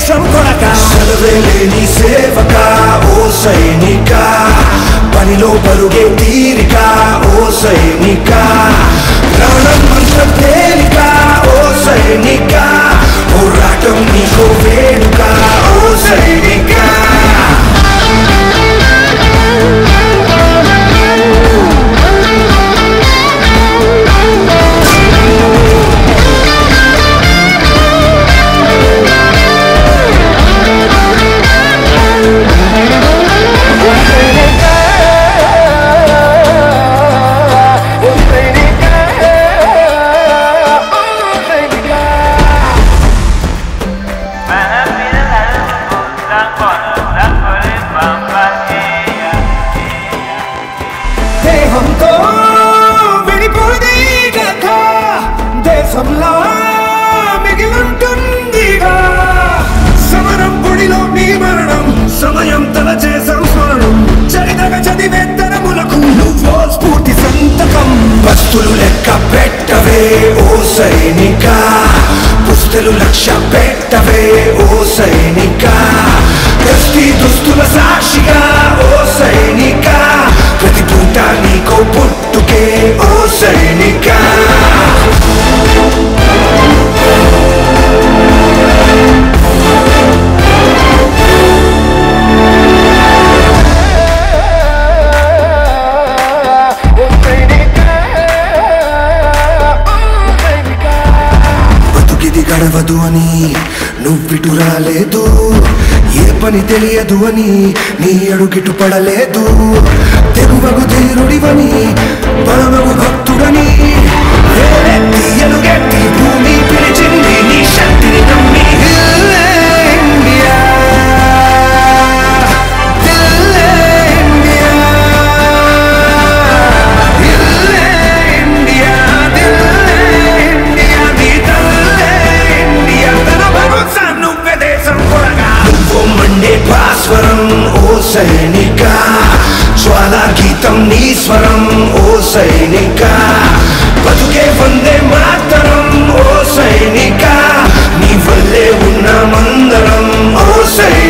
దేశం కొడక సెలవేలేని సేవక ఓ సైనిక పనిలో పరుగే తీరిక ఓ సైనిక ప్రాణం అంత తేలిక ఓ సైనిక పోరాటం నీకో వేడుక ఓ సైనిక దేహంతో విడిపోదే కథ దేశంలో మిగిలుంటుందిగా సమరం పొడిలో నీ మరణం సమయం తలచే సంస్మరణం చరితగా చదివే తరములకు నువ్వో స్ఫూర్తి సంతకం వస్తులు లెక్క పెట్టవే ఓ సైనిక పుస్తలు లక్ష్య పెట్టవే ఓ సైనిక దృష్టి దుస్తుల సాక్షిగా ఓ సైనిక ప్రతి పూట నీకో పుట్టుకే ఓ సైనిక బతుకిది గడవదు అని నువ్విటు రాలేదు ఏ పని తెలియదు అని నీ అడుగిటు పడలేదు తెగువగు ధీరుడివని పరమగు భక్తుడని వేలెత్తి ఎలుగెత్తి భూమి పిలిచింది నీ శక్తిని నమ్మి దిల్లే ఇండియా దిల్లే ఇండియా దిల్లే ఇండియా దిల్లే ఇండియా నీ తల్లే ఇండియా తన భరోసా నువ్వే దేశం కొరగా నువ్వు మండే భాస్వరం ఓ సైనిక జ్వాలా గీతం నీ స్వరం ఓ సైనిక బతుకే వందే మాతరం ఓ సైనిక నీ వల్లే ఉన్న మందరం ఓ సైనిక